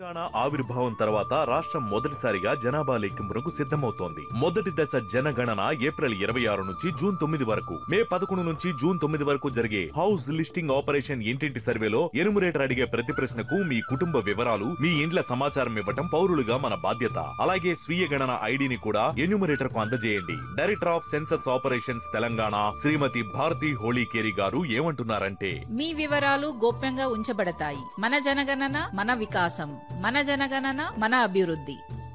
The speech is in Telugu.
తెలంగాణ ఆవిర్భావం తర్వాత రాష్ట్రం మొదటిసారిగా జనాభా లెక్కింపునకు సిద్ధమవుతోంది మొదటి దశ జనగణన ఏప్రిల్ ఇరవై ఆరు నుంచి జూన్ తొమ్మిది వరకు మే పదకొండు నుంచి జూన్ తొమ్మిది వరకు జరిగే హౌస్ లిస్టింగ్ ఆపరేషన్ ఇంటింటి సర్వేలో ఎనుమరేటర్ అడిగే ప్రతి ప్రశ్నకు మీ కుటుంబ వివరాలు మీ ఇండ్ల సమాచారం ఇవ్వటం పౌరులుగా మన బాధ్యత అలాగే స్వీయ గణన ఐడిని కూడా ఎన్యూమరేటర్ కు అందజేయండి director of census operations Telangana Shrimati Bharati Holikeri గారు ఏమంటున్నారంటే మీ వివరాలు గోప్యంగా ఉంచబడతాయి మన జనగణన మన వికాసం మన జనగణన మన అభివృద్ధి